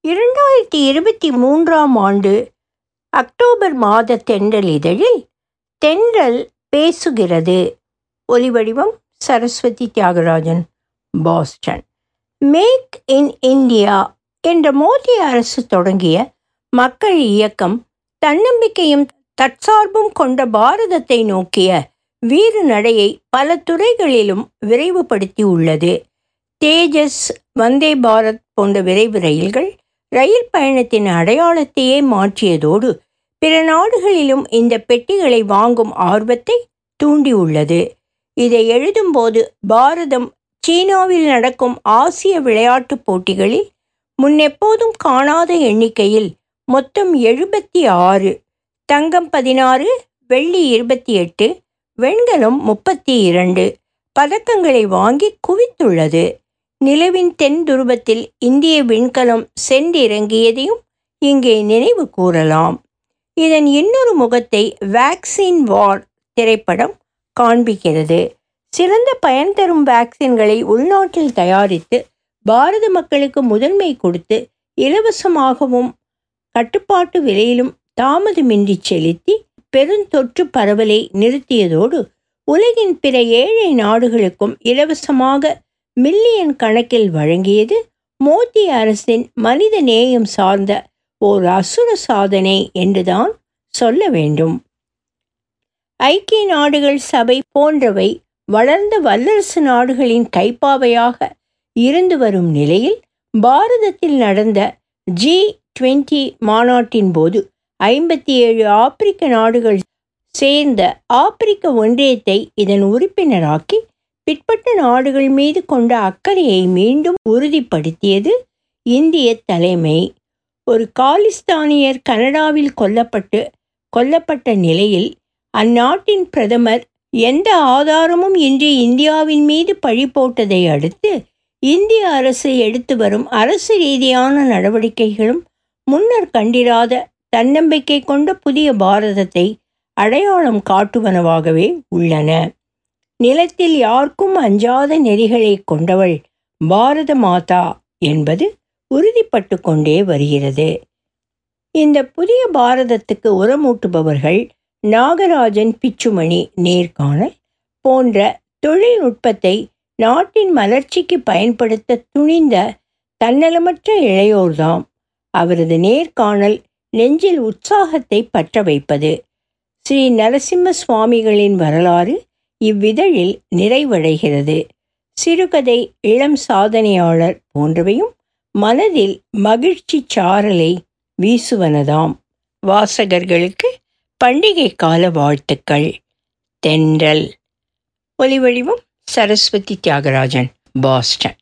இரண்டாயிரத்தி இருபத்தி மூன்றாம் ஆண்டு அக்டோபர் மாத தென்றல் இதழில் தென்றல் பேசுகிறது ஒலிவடிவம் Saraswathi Thiagarajan Boston make in India என்ற மோடி அரசு தொடங்கிய மக்கள் இயக்கம் தன்னம்பிக்கையும் தற்சார்பும் கொண்ட பாரதத்தை நோக்கிய வீறு நடையை பல துறைகளிலும் விரைவுபடுத்தி உள்ளது தேஜஸ் வந்தே பாரத் போன்ற விரைவு ரயில்கள் ரயில் பயணத்தின் அடையாளத்தையே மாற்றியதோடு பிற நாடுகளிலும் இந்த பெட்டிகளை வாங்கும் ஆர்வத்தை தூண்டியுள்ளது இதை எழுதும்போது பாரதம் சீனாவில் நடக்கும் ஆசிய விளையாட்டுப் போட்டிகளில் முன்னெப்போதும் காணாத எண்ணிக்கையில் மொத்தம் எழுபத்தி ஆறு தங்கம் பதினாறு வெள்ளி இருபத்தி எட்டு வெண்கலம் முப்பத்தி இரண்டு பதக்கங்களை வாங்கி குவித்துள்ளது நிலவின் தென் துருவத்தில் இந்திய விண்கலம் சென்றிறங்கியதையும் இங்கே நினைவு கூறலாம் இதன் இன்னொரு முகத்தை வேக்சின் வார் திரைப்படம் காண்பிக்கிறது சிறந்த பயன் தரும் வேக்சின்களை உள்நாட்டில் தயாரித்து பாரத மக்களுக்கு முதன்மை கொடுத்து இலவசமாகவும் கட்டுப்பாட்டு விலையிலும் தாமதமின்றி செலுத்தி பெருந்தொற்று பரவலை நிறுத்தியதோடு உலகின் பிற ஏழை நாடுகளுக்கும் இலவசமாக மில்லியன் கணக்கில் வழங்கியது மோடி அரசின் மனித நேயம் சார்ந்த ஓர் அசுர சாதனை என்றுதான் சொல்ல வேண்டும் ஐக்கிய நாடுகள் சபை போன்றவை வளர்ந்த வல்லரசு நாடுகளின் கைப்பாவையாக இருந்து வரும் நிலையில் பாரதத்தில் நடந்த ஜி டுவெண்ட்டி மாநாட்டின் போது ஐம்பத்தி ஏழு ஆப்பிரிக்க நாடுகள் சேர்ந்த ஆப்பிரிக்க ஒன்றியத்தை இதன் உறுப்பினராக்கி பிற்பட்ட நாடுகள் மீது கொண்ட அக்கறையை மீண்டும் உறுதிப்படுத்தியது இந்திய தலைமை ஒரு காலிஸ்தானியர் கனடாவில் கொல்லப்பட்டு கொல்லப்பட்ட நிலையில் அந்நாட்டின் பிரதமர் எந்த ஆதாரமும் இன்றி இந்தியாவின் மீது பழி போட்டதை அடுத்து இந்திய அரசு எடுத்து வரும் அரசு ரீதியான நடவடிக்கைகளும் முன்னர் கண்டிராத தன்னம்பிக்கை கொண்ட புதிய பாரதத்தை அடையாளம் காட்டுவனவாகவே உள்ளன நிலத்தில் யாருக்கும் அஞ்சாத நெறிகளை கொண்டவள் பாரத மாதா என்பது உறுதிப்பட்டு கொண்டே வருகிறது இந்த புதிய பாரதத்துக்கு உரமூட்டுபவர்கள் நாகராஜன் பிச்சுமணி நேர்காணல் போன்ற தொழில்நுட்பத்தை நாட்டின் மலர்ச்சிக்கு பயன்படுத்த துணிந்த தன்னலமற்ற இளையோர்தாம் அவரது நேர்காணல் நெஞ்சில் உற்சாகத்தை பற்ற வைப்பது ஸ்ரீ நரசிம்ம சுவாமிகளின் வரலாறு இவ்விதழில் நிறைவடைகிறது சிறுகதை இளம் சாதனையாளர் போன்றவையும் மனதில் மகிழ்ச்சி சாரலை வீசுவனதாம் வாசகர்களுக்கு பண்டிகை கால வாழ்த்துக்கள் தென்றல் ஒலிவடிவம் சரஸ்வதி தியாகராஜன் பாஸ்டன்